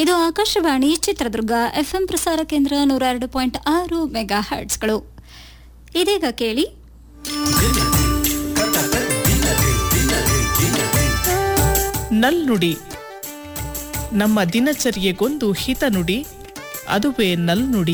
ಇದು ಆಕಾಶವಾಣಿ ಚಿತ್ರದುರ್ಗ ಎಫ್ಎಂ ಪ್ರಸಾರ ಕೇಂದ್ರ ನೂರ ಎರಡು ಪಾಯಿಂಟ್ ಆರು ಮೆಗಾ ಹರ್ಟ್ಸ್ಗಳು ಇದೀಗ ಕೇಳಿ ನಲ್ನುಡಿ ನಮ್ಮ ದಿನಚರ್ಯೆಗೊಂದು ಹಿತನುಡಿ ಅದುವೇ ನಲ್ನುಡಿ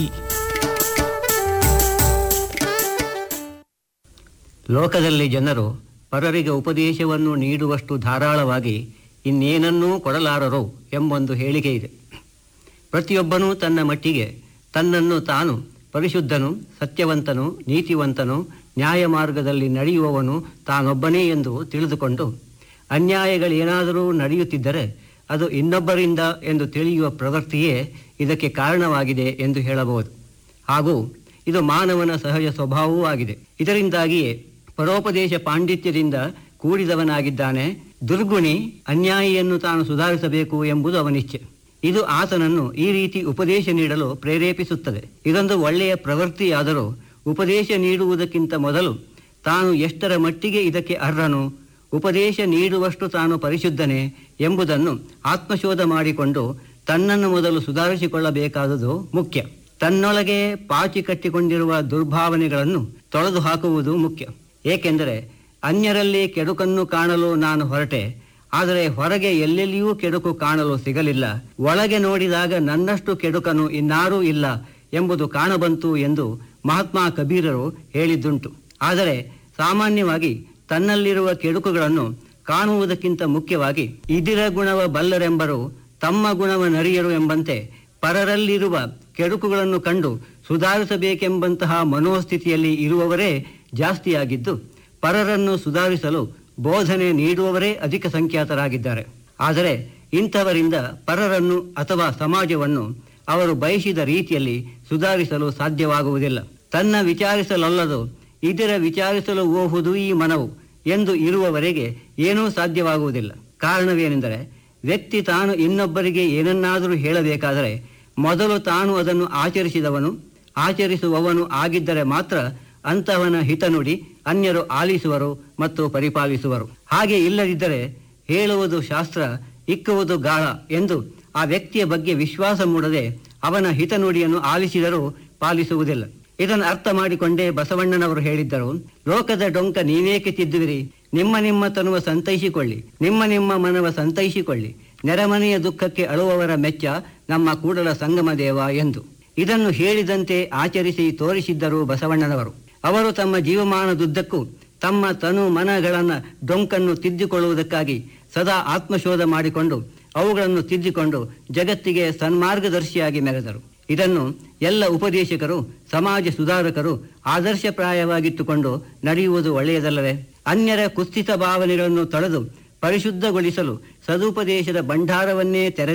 ಲೋಕದಲ್ಲಿ ಜನರು ಪರರಿಗೆ ಉಪದೇಶವನ್ನು ನೀಡುವಷ್ಟು ಧಾರಾಳವಾಗಿ ಇನ್ನೇನನ್ನೂ ಕೊಡಲಾರರು ಎಂಬೊಂದು ಹೇಳಿಕೆ ಇದೆ ಪ್ರತಿಯೊಬ್ಬನೂ ತನ್ನ ಮಟ್ಟಿಗೆ ತನ್ನನ್ನು ತಾನು ಪರಿಶುದ್ಧನು ಸತ್ಯವಂತನು ನೀತಿವಂತನು ನ್ಯಾಯ ಮಾರ್ಗದಲ್ಲಿ ನಡೆಯುವವನು ತಾನೊಬ್ಬನೇ ಎಂದು ತಿಳಿದುಕೊಂಡು ಅನ್ಯಾಯಗಳೇನಾದರೂ ನಡೆಯುತ್ತಿದ್ದರೆ ಅದು ಇನ್ನೊಬ್ಬರಿಂದ ಎಂದು ತಿಳಿಯುವ ಪ್ರವೃತ್ತಿಯೇ ಇದಕ್ಕೆ ಕಾರಣವಾಗಿದೆ ಎಂದು ಹೇಳಬಹುದು ಹಾಗೂ ಇದು ಮಾನವನ ಸಹಜ ಸ್ವಭಾವವೂ ಆಗಿದೆ ಇದರಿಂದಾಗಿಯೇ ಪರೋಪದೇಶ ಪಾಂಡಿತ್ಯದಿಂದ ಕೂಡಿದವನಾಗಿದ್ದಾನೆ ದುರ್ಗುಣಿ ಅನ್ಯಾಯಿಯನ್ನು ತಾನು ಸುಧಾರಿಸಬೇಕು ಎಂಬುದು ಅವನಿಚ್ಛೆ ಇದು ಆತನನ್ನು ಈ ರೀತಿ ಉಪದೇಶ ನೀಡಲು ಪ್ರೇರೇಪಿಸುತ್ತದೆ ಇದೊಂದು ಒಳ್ಳೆಯ ಪ್ರವೃತ್ತಿಯಾದರೂ ಉಪದೇಶ ನೀಡುವುದಕ್ಕಿಂತ ಮೊದಲು ತಾನು ಎಷ್ಟರ ಮಟ್ಟಿಗೆ ಇದಕ್ಕೆ ಅರ್ಹನು ಉಪದೇಶ ನೀಡುವಷ್ಟು ತಾನು ಪರಿಶುದ್ಧನೇ ಎಂಬುದನ್ನು ಆತ್ಮಶೋಧ ಮಾಡಿಕೊಂಡು ತನ್ನನ್ನು ಮೊದಲು ಸುಧಾರಿಸಿಕೊಳ್ಳಬೇಕಾದುದು ಮುಖ್ಯ ತನ್ನೊಳಗೆ ಪಾಚಿ ಕಟ್ಟಿಕೊಂಡಿರುವ ದುರ್ಭಾವನೆಗಳನ್ನು ತೊಳೆದು ಹಾಕುವುದು ಮುಖ್ಯ ಏಕೆಂದರೆ ಅನ್ಯರಲ್ಲಿ ಕೆಡುಕನ್ನು ಕಾಣಲು ನಾನು ಹೊರಟೆ ಆದರೆ ಹೊರಗೆ ಎಲ್ಲೆಲ್ಲಿಯೂ ಕೆಡುಕು ಕಾಣಲು ಸಿಗಲಿಲ್ಲ ಒಳಗೆ ನೋಡಿದಾಗ ನನ್ನಷ್ಟು ಕೆಡುಕನು ಇನ್ನಾರೂ ಇಲ್ಲ ಎಂಬುದು ಕಾಣಬಂತು ಎಂದು ಮಹಾತ್ಮ ಕಬೀರರು ಹೇಳಿದ್ದುಂಟು ಆದರೆ ಸಾಮಾನ್ಯವಾಗಿ ತನ್ನಲ್ಲಿರುವ ಕೆಡುಕುಗಳನ್ನು ಕಾಣುವುದಕ್ಕಿಂತ ಮುಖ್ಯವಾಗಿ ಇದಿರ ಗುಣವ ಬಲ್ಲರೆಂಬರು ತಮ್ಮ ಗುಣವ ನರಿಯರು ಎಂಬಂತೆ ಪರರಲ್ಲಿರುವ ಕೆಡುಕುಗಳನ್ನು ಕಂಡು ಸುಧಾರಿಸಬೇಕೆಂಬಂತಹ ಮನೋಸ್ಥಿತಿಯಲ್ಲಿ ಇರುವವರೇ ಜಾಸ್ತಿಯಾಗಿದ್ದು ಪರರನ್ನು ಸುಧಾರಿಸಲು ಬೋಧನೆ ನೀಡುವವರೇ ಅಧಿಕ ಸಂಖ್ಯಾತರಾಗಿದ್ದಾರೆ ಆದರೆ ಇಂಥವರಿಂದ ಪರರನ್ನು ಅಥವಾ ಸಮಾಜವನ್ನು ಅವರು ಬಯಸಿದ ರೀತಿಯಲ್ಲಿ ಸುಧಾರಿಸಲು ಸಾಧ್ಯವಾಗುವುದಿಲ್ಲ ತನ್ನ ವಿಚಾರಿಸಲೊಲ್ಲದು ಇದರ ವಿಚಾರಿಸಲು ಓಹುದು ಈ ಮನವು ಎಂದು ಇರುವವರೆಗೆ ಏನೂ ಸಾಧ್ಯವಾಗುವುದಿಲ್ಲ ಕಾರಣವೇನೆಂದರೆ ವ್ಯಕ್ತಿ ತಾನು ಇನ್ನೊಬ್ಬರಿಗೆ ಏನನ್ನಾದರೂ ಹೇಳಬೇಕಾದರೆ ಮೊದಲು ತಾನು ಅದನ್ನು ಆಚರಿಸಿದವನು ಆಚರಿಸುವವನು ಆಗಿದ್ದರೆ ಮಾತ್ರ ಅಂತಹವನ ಹಿತನುಡಿ ಅನ್ಯರು ಆಲಿಸುವರು ಮತ್ತು ಪರಿಪಾಲಿಸುವರು ಹಾಗೆ ಇಲ್ಲದಿದ್ದರೆ ಹೇಳುವುದು ಶಾಸ್ತ್ರ ಇಕ್ಕುವುದು ಗಾಳ ಎಂದು ಆ ವ್ಯಕ್ತಿಯ ಬಗ್ಗೆ ವಿಶ್ವಾಸ ಮೂಡದೆ ಅವನ ಹಿತನುಡಿಯನ್ನು ಆಲಿಸಿದರೂ ಪಾಲಿಸುವುದಿಲ್ಲ ಇದನ್ನು ಅರ್ಥ ಮಾಡಿಕೊಂಡೇ ಬಸವಣ್ಣನವರು ಹೇಳಿದ್ದರು ಲೋಕದ ಡೊಂಕ ನೀವೇಕೆ ತಿದ್ದುವಿರಿ ನಿಮ್ಮ ನಿಮ್ಮ ತನುವ ಸಂತೈಸಿಕೊಳ್ಳಿ ನಿಮ್ಮ ನಿಮ್ಮ ಮನವ ಸಂತೈಸಿಕೊಳ್ಳಿ ನೆರೆಮನೆಯ ದುಃಖಕ್ಕೆ ಅಳುವವರ ಮೆಚ್ಚ ನಮ್ಮ ಕೂಡಲ ಸಂಗಮ ದೇವ ಎಂದು ಇದನ್ನು ಹೇಳಿದಂತೆ ಆಚರಿಸಿ ತೋರಿಸಿದ್ದರು ಬಸವಣ್ಣನವರು ಅವರು ತಮ್ಮ ಜೀವಮಾನದುದ್ದಕ್ಕೂ ತಮ್ಮ ತನು ಮನಗಳನ್ನ ಡೊಂಕನ್ನು ತಿದ್ದಿಕೊಳ್ಳುವುದಕ್ಕಾಗಿ ಸದಾ ಆತ್ಮಶೋಧ ಮಾಡಿಕೊಂಡು ಅವುಗಳನ್ನು ತಿದ್ದಿಕೊಂಡು ಜಗತ್ತಿಗೆ ಸನ್ಮಾರ್ಗದರ್ಶಿಯಾಗಿ ಮೆರೆದರು ಇದನ್ನು ಎಲ್ಲ ಉಪದೇಶಕರು ಸಮಾಜ ಸುಧಾರಕರು ಆದರ್ಶಪ್ರಾಯವಾಗಿಟ್ಟುಕೊಂಡು ನಡೆಯುವುದು ಒಳ್ಳೆಯದಲ್ಲವೇ ಅನ್ಯರ ಕುಸ್ಥಿತ ಭಾವನೆಗಳನ್ನು ತೊಳೆದು ಪರಿಶುದ್ಧಗೊಳಿಸಲು ಸದುಪದೇಶದ ಭಂಡಾರವನ್ನೇ ತೆರೆ